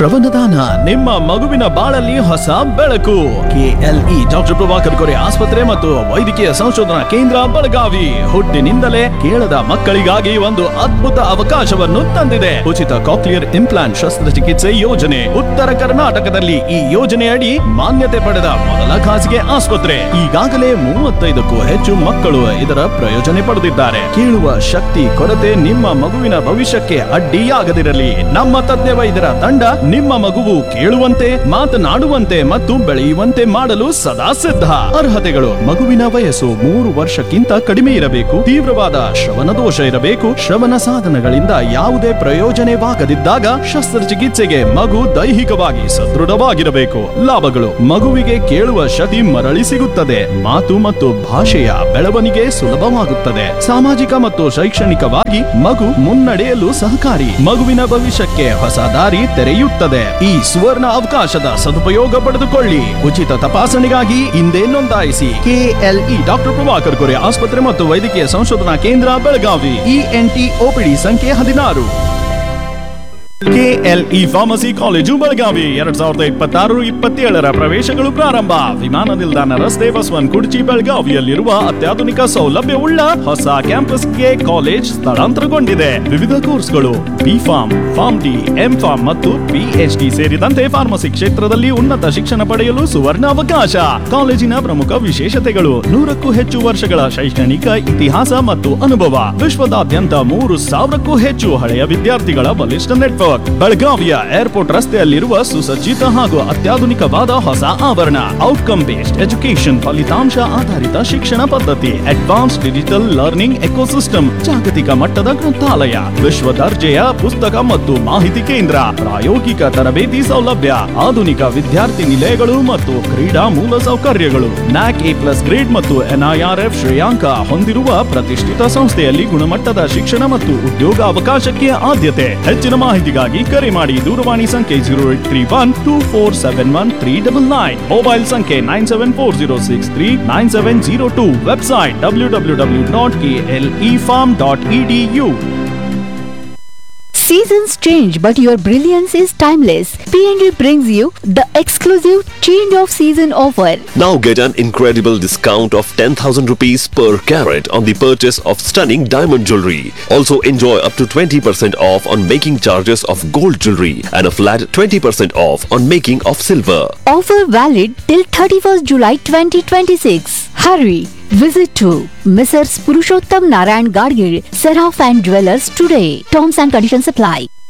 ಶ್ರವಣದಾನ ನಿಮ್ಮ ಮಗುವಿನ ಬಾಳಲ್ಲಿ ಹೊಸ ಬೆಳಕು ಕೆಎಲ್ಇ ಡಾಕ್ಟರ್ ಪ್ರಭಾಕರ್ ಕೊರೆ ಆಸ್ಪತ್ರೆ ಮತ್ತು ವೈದ್ಯಕೀಯ ಸಂಶೋಧನಾ ಕೇಂದ್ರ ಬೆಳಗಾವಿ ಹುಟ್ಟಿನಿಂದಲೇ ಕೇಳದ ಮಕ್ಕಳಿಗಾಗಿ ಒಂದು ಅದ್ಭುತ ಅವಕಾಶವನ್ನು ತಂದಿದೆ ಉಚಿತ ಕಾಕ್ಲಿಯರ್ ಇಂಪ್ಲಾಂಟ್ ಶಸ್ತ್ರಚಿಕಿತ್ಸೆ ಯೋಜನೆ ಉತ್ತರ ಕರ್ನಾಟಕದಲ್ಲಿ ಈ ಯೋಜನೆಯಡಿ ಮಾನ್ಯತೆ ಪಡೆದ ಮೊದಲ ಖಾಸಗಿ ಆಸ್ಪತ್ರೆ ಈಗಾಗಲೇ ಮೂವತ್ತೈದಕ್ಕೂ ಹೆಚ್ಚು ಮಕ್ಕಳು ಇದರ ಪ್ರಯೋಜನೆ ಪಡೆದಿದ್ದಾರೆ ಕೇಳುವ ಶಕ್ತಿ ಕೊರತೆ ನಿಮ್ಮ ಮಗುವಿನ ಭವಿಷ್ಯಕ್ಕೆ ಅಡ್ಡಿಯಾಗದಿರಲಿ ನಮ್ಮ ತಜ್ಞ ವೈದ್ಯರ ತಂಡ ನಿಮ್ಮ ಮಗುವು ಕೇಳುವಂತೆ ಮಾತನಾಡುವಂತೆ ಮತ್ತು ಬೆಳೆಯುವಂತೆ ಮಾಡಲು ಸದಾ ಸಿದ್ಧ ಅರ್ಹತೆಗಳು ಮಗುವಿನ ವಯಸ್ಸು ಮೂರು ವರ್ಷಕ್ಕಿಂತ ಕಡಿಮೆ ಇರಬೇಕು ತೀವ್ರವಾದ ಶ್ರವಣ ದೋಷ ಇರಬೇಕು ಶ್ರವಣ ಸಾಧನಗಳಿಂದ ಯಾವುದೇ ಪ್ರಯೋಜನವಾಗದಿದ್ದಾಗ ಶಸ್ತ್ರಚಿಕಿತ್ಸೆಗೆ ಮಗು ದೈಹಿಕವಾಗಿ ಸದೃಢವಾಗಿರಬೇಕು ಲಾಭಗಳು ಮಗುವಿಗೆ ಕೇಳುವ ಶಕ್ತಿ ಮರಳಿ ಸಿಗುತ್ತದೆ ಮಾತು ಮತ್ತು ಭಾಷೆಯ ಬೆಳವಣಿಗೆ ಸುಲಭವಾಗುತ್ತದೆ ಸಾಮಾಜಿಕ ಮತ್ತು ಶೈಕ್ಷಣಿಕವಾಗಿ ಮಗು ಮುನ್ನಡೆಯಲು ಸಹಕಾರಿ ಮಗುವಿನ ಭವಿಷ್ಯಕ್ಕೆ ಹೊಸ ದಾರಿ ತೆರೆಯುತ್ತದೆ ಈ ಸುವರ್ಣ ಅವಕಾಶದ ಸದುಪಯೋಗ ಪಡೆದುಕೊಳ್ಳಿ ಉಚಿತ ತಪಾಸಣೆಗಾಗಿ ಹಿಂದೆ ನೋಂದಾಯಿಸಿ ಕೆಎಲ್ಇ ಡಾಕ್ಟರ್ ಪ್ರಭಾಕರ್ ಕೊರೆ ಆಸ್ಪತ್ರೆ ಮತ್ತು ವೈದ್ಯಕೀಯ ಸಂಶೋಧನಾ ಕೇಂದ್ರ ಬೆಳಗಾವಿ ಇಎನ್ಟಿ ಓಪಿಡಿ ಸಂಖ್ಯೆ ಹದಿನಾರು ಕೆಎಲ್ಇ ಫಾರ್ಮಸಿ ಕಾಲೇಜು ಬೆಳಗಾವಿ ಎರಡ್ ಸಾವಿರದ ಇಪ್ಪತ್ತಾರು ಇಪ್ಪತ್ತೇಳರ ಪ್ರವೇಶಗಳು ಪ್ರಾರಂಭ ವಿಮಾನ ನಿಲ್ದಾಣ ರಸ್ತೆ ಬಸವನ್ ಕುರ್ಚಿ ಬೆಳಗಾವಿಯಲ್ಲಿರುವ ಅತ್ಯಾಧುನಿಕ ಸೌಲಭ್ಯವುಳ್ಳ ಹೊಸ ಕ್ಯಾಂಪಸ್ಗೆ ಕಾಲೇಜ್ ಸ್ಥಳಾಂತರಗೊಂಡಿದೆ ವಿವಿಧ ಕೋರ್ಸ್ಗಳು B Pharm Pharm D M Pharm ಮತ್ತು ಪಿಎಚ್ಡಿ ಸೇರಿದಂತೆ ಫಾರ್ಮಸಿ ಕ್ಷೇತ್ರದಲ್ಲಿ ಉನ್ನತ ಶಿಕ್ಷಣ ಪಡೆಯಲು ಸುವರ್ಣ ಅವಕಾಶ ಕಾಲೇಜಿನ ಪ್ರಮುಖ ವಿಶೇಷತೆಗಳು ನೂರಕ್ಕೂ ಹೆಚ್ಚು ವರ್ಷಗಳ ಶೈಕ್ಷಣಿಕ ಇತಿಹಾಸ ಮತ್ತು ಅನುಭವ ವಿಶ್ವದಾದ್ಯಂತ ಮೂರು ಸಾವಿರಕ್ಕೂ ಹೆಚ್ಚು ಹಳೆಯ ವಿದ್ಯಾರ್ಥಿಗಳ ಬಲಿಷ್ಠ ನೆಟ್ವರ್ಕ್ ಬೆಳಗಾವಿಯ ಏರ್ಪೋರ್ಟ್ ರಸ್ತೆಯಲ್ಲಿರುವ ಸುಸಜ್ಜಿತ ಹಾಗೂ ಅತ್ಯಾಧುನಿಕವಾದ ಹೊಸ ಆವರಣ ಔಟ್ಕಮ್ ಬೇಸ್ಡ್ ಎಜುಕೇಶನ್ ಫಲಿತಾಂಶ ಆಧಾರಿತ ಶಿಕ್ಷಣ ಪದ್ಧತಿ ಅಡ್ವಾನ್ಸ್ ಡಿಜಿಟಲ್ ಲರ್ನಿಂಗ್ ಎಕೋಸಿಸ್ಟಮ್ ಜಾಗತಿಕ ಮಟ್ಟದ ಗ್ರಂಥಾಲಯ ವಿಶ್ವ ದರ್ಜೆಯ ಪುಸ್ತಕ ಮತ್ತು ಮಾಹಿತಿ ಕೇಂದ್ರ ಪ್ರಾಯೋಗಿಕ ತರಬೇತಿ ಸೌಲಭ್ಯ ಆಧುನಿಕ ವಿದ್ಯಾರ್ಥಿ ನಿಲಯಗಳು ಮತ್ತು ಕ್ರೀಡಾ ಮೂಲ ಸೌಕರ್ಯಗಳು ನ್ಯಾಕ್ ಎ ಪ್ಲಸ್ ಗ್ರೇಡ್ ಮತ್ತು ಎನ್ಐಆರ್ಎಫ್ ಶ್ರೇಯಾಂಕ ಹೊಂದಿರುವ ಪ್ರತಿಷ್ಠಿತ ಸಂಸ್ಥೆಯಲ್ಲಿ ಗುಣಮಟ್ಟದ ಶಿಕ್ಷಣ ಮತ್ತು ಉದ್ಯೋಗ ಅವಕಾಶಕ್ಕೆ ಆದ್ಯತೆ ಹೆಚ್ಚಿನ ಮಾಹಿತಿಗಾಗಿ ಕರೆ ಮಾಡಿ ದೂರವಾಣಿ ಸಂಖ್ಯೆ zero eight three one two four seven one three double nine mobile ಸಂಖ್ಯೆ nine seven four zero six three nine seven zero two website W W W dot K L E pharm dot E D U Seasons change, but your brilliance is timeless. PNG brings you the exclusive change of season offer. Now get an incredible discount of 10,000 rupees per carat on the purchase of stunning diamond jewelry. Also enjoy up to 20% off on making charges of gold jewelry and a flat 20% off on making of silver. Offer valid till 31st July 2026. Hurry! Visit to Messrs. Purushottam Narayan Gadgir, Seraph and Jewelers today. Terms and conditions apply.